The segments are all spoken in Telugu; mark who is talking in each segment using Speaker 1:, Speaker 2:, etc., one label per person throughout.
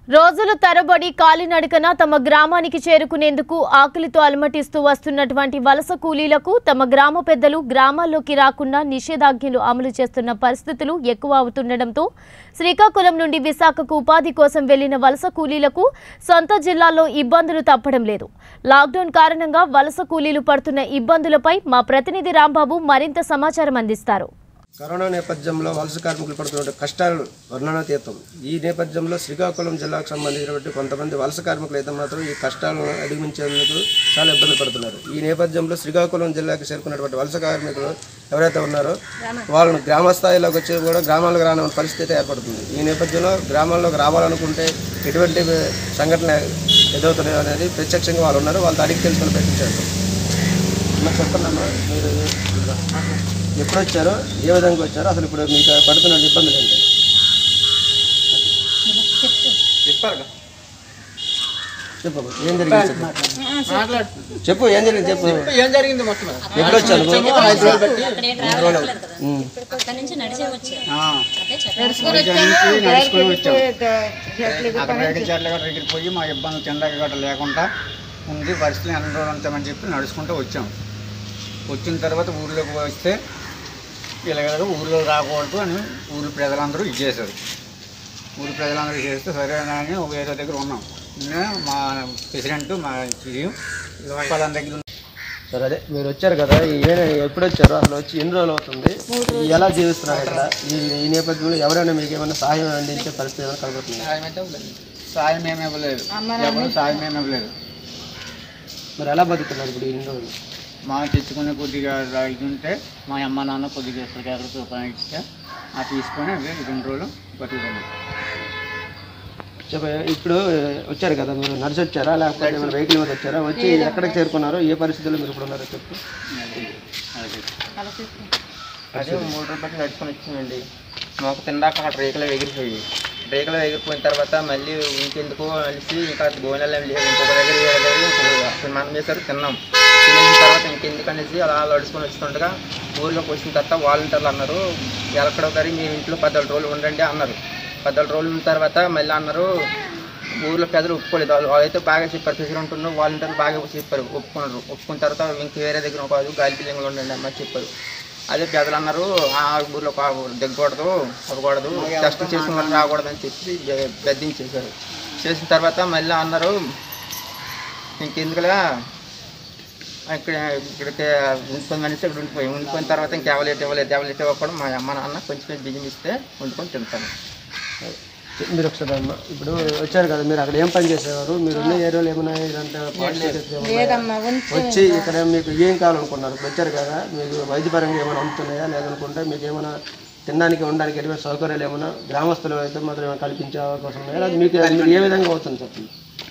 Speaker 1: రోజులు తరబడి కాలినడకన తమ గ్రామానికి చేరుకునేందుకు ఆకలితో అలమటిస్తూ వస్తున్నటువంటి వలస కూలీలకు తమ గ్రామ పెద్దలు గ్రామాల్లోకి రాకుండా నిషేధాజ్ఞలు అమలు చేస్తున్న పరిస్థితులు ఎక్కువ అవుతుండటంతో శ్రీకాకుళం నుండి విశాఖకు ఉపాధి కోసం వెళ్లిన వలస కూలీలకు సొంత జిల్లాల్లో ఇబ్బందులు తప్పడం లేదు లాక్డౌన్ కారణంగా వలస కూలీలు పడుతున్న ఇబ్బందులపై మా ప్రతినిధి రాంబాబు మరింత సమాచారం అందిస్తారు
Speaker 2: కరోనా నేపథ్యంలో వలస కార్మికులు పడుతున్న కష్టాలు వర్ణనాతీతం ఈ నేపథ్యంలో శ్రీకాకుళం జిల్లాకు సంబంధించినటువంటి కొంతమంది వలస కార్మికులు అయితే మాత్రం ఈ కష్టాలను అధిగమించేందుకు చాలా ఇబ్బంది పడుతున్నారు ఈ నేపథ్యంలో శ్రీకాకుళం జిల్లాకు చేరుకున్నటువంటి వలస కార్మికులు ఎవరైతే ఉన్నారో వాళ్ళను గ్రామ స్థాయిలోకి వచ్చి కూడా గ్రామాలకు రాని పరిస్థితి ఏర్పడుతుంది ఈ నేపథ్యంలో గ్రామాల్లోకి రావాలనుకుంటే ఎటువంటి సంఘటన ఎదుగుతున్నాయి అనేది ప్రత్యక్షంగా వాళ్ళు ఉన్నారు వాళ్ళతో అడిగి తెలుసుకొని ప్రయత్నించారు అమ్మా, చెప్పండి అమ్మా మీరు ఎప్పుడు వచ్చారో ఏ విధంగా వచ్చారో అసలు ఇప్పుడు మీకు పడుతున్న ఇబ్బందులు ఏంటి చెప్పు అమ్మా, ఏం జరిగింది చెప్పు. చెప్పు ఏం జరిగింది చెప్పు
Speaker 3: ఏం జరిగింది మొత్తం
Speaker 2: ఎప్పుడు వచ్చాను నువ్వు? ఉమ్.
Speaker 4: అక్కడి నుంచి నడిచే వచ్చారు
Speaker 3: ఆ,
Speaker 4: అదే చెప్పారు
Speaker 3: నుంచి నడుచుకొని వచ్చాం అక్కడ రేగి చెట్ల గట్ట దగ్గరికి పోయి మా ఇబ్బంది తినడానికి గట్ట లేకుండా ఉంది పరిస్థితులు ఎన్ని రోజులు ఉంటామని చెప్పి నడుచుకుంటూ వచ్చాం వచ్చిన తర్వాత ఊర్లోకి వస్తే ఇలాగ ఊర్లో రాకూడదు అని ఊరి ప్రజలందరూ ఇచ్చేశారు ఊరి ప్రజలందరూ చేస్తే సరే అని వేరే దగ్గర ఉన్నాం ఇంకా మా ప్రెసిడెంట్ మా సీఎం వాళ్ళ దగ్గర ఉన్న-
Speaker 2: సరే అదే మీరు వచ్చారు కదా ఈ ఏ- ఎప్పుడు వచ్చారు అసలు వచ్చి ఎన్ని రోజులు అవుతుంది ఎలా జీవిస్తున్నారు ఇక్కడ ఈ ఈ నేపథ్యంలో ఎవరైనా మీకు ఏమైనా సహాయం అందించే పరిస్థితి ఏమైనా కలుగుతుంది
Speaker 3: సాయం ఏమి ఇవ్వలేదు ఎవరు సాయం ఏమి ఇవ్వలేదు
Speaker 2: మరి ఎలా బతుకుతున్నారు ఇప్పుడు ఈ ఇన్ని రోజులు
Speaker 3: మా తెచ్చుకునే కొద్దిగా ఇది ఉంటే మా అమ్మ నాన్న కొద్దిగా ఎక్కడికి రూపాయలు ఇస్తే ఆ తీసుకొని అవి రెండు రోజులు బతుకుతున్నాం
Speaker 2: చెప్ప ఇప్పుడు వచ్చారు కదా మీరు నడిచి వచ్చారా లేకపోతే ఏమైనా వెహికల్ మీద వచ్చారా వచ్చి ఎక్కడికి చేరుకున్నారో ఏ పరిస్థితుల్లో మీరు ఇప్పుడు ఉన్నారో చెప్పు
Speaker 5: అదే మూడు రూపాయలు నడుచుకొని వచ్చిందండి మాకు తిందాక అక్కడ రేకులు ఎగిరిపోయి రేకులు ఎగిరిపోయిన తర్వాత మళ్ళీ ఇంకెందుకు కలిసి ఇంకా గోనెలు ఏం లేవు ఇంకొక దగ్గర వేరే దగ్గర ఇంకొక అక్కడ మనం వేసారు తిన్నాం తినేసిన తర్వాత ఇంకెందుకు అనేసి అలా నడుచుకొని వస్తుండగా ఊర్లోకి వచ్చిన తర్వాత వాలంటీర్లు అన్నారు ఎక్కడో గారి మీ ఇంట్లో పద్నాలుగు రోజులు ఉండండి అన్నారు పద్నాలుగు రోజులు ఉన్న తర్వాత మళ్ళీ అన్నారు ఊర్లో పెద్దలు ఒప్పుకోలేదు వాళ్ళు వాళ్ళైతే బాగా చెప్పారు ప్రెసిడెంట్ ఉన్న వాలంటీర్లు బాగా చెప్పారు ఒప్పుకున్నారు ఒప్పుకున్న తర్వాత ఇంక వేరే దగ్గర ఒక గాలి పిల్లలు ఉండండి అమ్మ చెప్పారు అదే పెద్దలు అన్నారు ఆ ఊర్లో కా- దిగకూడదు అవ్వకూడదు టెస్ట్ చేసిన వాళ్ళు రాకూడదని చెప్పి బె- బెదిరించేశారు చేసిన తర్వాత మళ్ళీ అన్నారు ఇంకెందుకులా ఇక్కడ ఇక్కడికి ఉండిపోయిన మనిషి ఇక్కడ ఉండిపోయి ఉండిపోయిన తర్వాత ఇంకెవలేట్ ఇవ్వలేదు ఎవలేట్ ఇవ్వకూడదు మా అమ్మ నాన్న కొంచెం బియ్యం ఇస్తే వండుకొని తింటాను
Speaker 2: మీరు ఒకసారి అమ్మ ఇప్పుడు వచ్చారు కదా మీరు అక్కడ ఏం పని చేసేవారు మీరు ఉన్న ఏరియాలో ఏమైనా ఇదంతా పార్టిసిపేట్ ఏమైనా వచ్చి ఇక్కడ మీకు ఏం కావాలనుకున్నారు ఇప్పుడు వచ్చారు కదా మీకు వైద్యపరంగా ఏమైనా అందుతున్నాయా లేదనుకుంటే మీకు ఏమైనా తినడానికి ఉండడానికి ఎటువంటి సౌకర్యాలు ఏమైనా గ్రామస్తులు అయితే మాత్రం ఏమైనా కల్పించే అవకాశం ఉన్నాయా లేదా మీకు మీకు ఏ విధంగా అవుతుంది చెప్పండి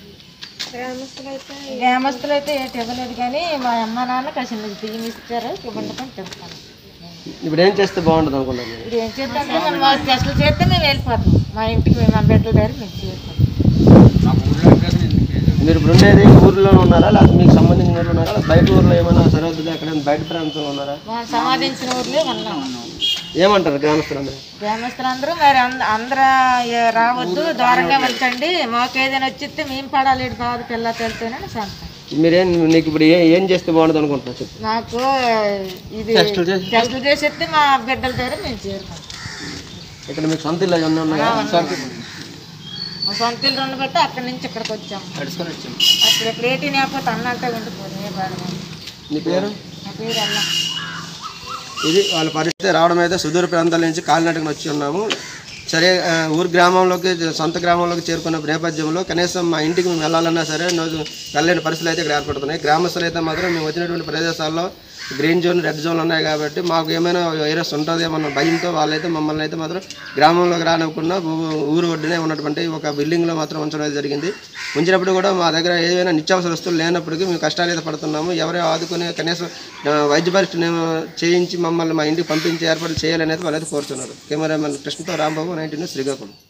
Speaker 6: గ్రామస్తులు అయితే ఏటి ఇవ్వలేదు కానీ మా అమ్మ నాన్న కసిన బియ్యం ఇచ్చారు వండుకొని తింటాను
Speaker 2: ఇప్పుడు ఏం చేస్తే బాగుంటుంది అనుకున్నారు మీరు
Speaker 6: ఇప్పుడు ఏం చేద్దాం మనం మా టెస్టులు చేస్తే మేము వెళ్ళిపోతాం మా ఇంటికి మేము మా బిడ్డల దగ్గర మేము చేస్తాం
Speaker 3: మా ఊళ్ళో అడ్రస్ ఎందుకు లేదు?
Speaker 2: మీరు ఇప్పుడు ఉండేది ఊర్లో ఉన్నారా లేకపోతే మీకు సంబంధించిన ఊర్లో ఉన్నారా లేదా బయట ఊర్లో ఏమైనా సరిహద్దుగా ఎక్కడ బయట ప్రాంతంలో ఉన్నారా
Speaker 6: మా సమాధించిన ఊర్లే ఉన్నాం
Speaker 2: ఏమంటారు గ్రామస్తులందరూ
Speaker 6: గ్రామస్తులందరూ మరి అంద- అందరూ ఏ రావద్దు దూరంగా వెళ్తండి మాకు ఏదైనా వచ్చిస్తే మేము పడాలి ఈడు బాధ పిల్ల తెలుతేనని సంతం
Speaker 2: మీరేం నీకు ఇప్పుడు ఏ- ఏం చేస్తే బాగుంటుంది అనుకుంటున్నారు చెప్పు
Speaker 6: నాకు ఇది టెస్టులు చేసేస్తే మా బిడ్డల దగ్గర మేము చేరుకుంటాం
Speaker 2: ఇక్కడ మీకు సొంత ఇల్లు ఏమన్నా ఉన్నాయా
Speaker 6: మా సొంత ఇల్లు రెండు బట్టి అక్కడి నుంచి ఇక్కడికి వచ్చాము
Speaker 5: నడుచుకొని వచ్చాం
Speaker 6: అక్కడ ఇక్కడ ఏటీ లేకపోతే అన్నంతా ఉండిపోతుంది ఏ బాధ లేదు.
Speaker 2: నీ పేరు
Speaker 6: నా పేరు అల్లా
Speaker 2: ఇది వాళ్ళ పరిస్థితి రావడం అయితే సుదూర ప్రాంతాల నుంచి కాలినట్టుగా వచ్చి ఉన్నాము సరే ఆ, ఊరు గ్రామంలోకి సొంత గ్రామంలోకి చేరుకున్న నేపథ్యంలో కనీసం మా ఇంటికి మేము వెళ్ళాలన్నా సరే రోజు వెళ్ళలేని పరిస్థితులు అయితే ఇక్కడ ఏర్పడుతున్నాయి గ్రామస్తులు అయితే మాత్రం మేము వచ్చినటువంటి ప్రదేశాల్లో గ్రీన్ జోన్ రెడ్ జోన్ ఉన్నాయి కాబట్టి మాకు ఏమైనా వైరస్ ఉంటుందేమన్న భయంతో వాళ్ళైతే మమ్మల్ని అయితే మాత్రం గ్రామంలోకి రానివ్వకుండా ఊ- ఊరు ఒడ్డునే ఉన్నటువంటి ఒక బిల్డింగ్లో మాత్రం ఉంచడం అయితే జరిగింది ఉంచినప్పుడు కూడా మా దగ్గర ఏదైనా నిత్యావసర వస్తువులు లేనప్పటికీ మేము కష్టాలు అయితే పడుతున్నాము ఎవరో ఆదుకునే కనీసం ఆ, వైద్య పరీక్ష చేయించి మమ్మల్ని మా ఇంటికి పంపించి ఏర్పాటు చేయాలనేది వాళ్ళైతే కోరుతున్నారు కెమెరామెన్ కృష్ణతో రాంబాబు నైన్టీన్ శ్రీకాకుళం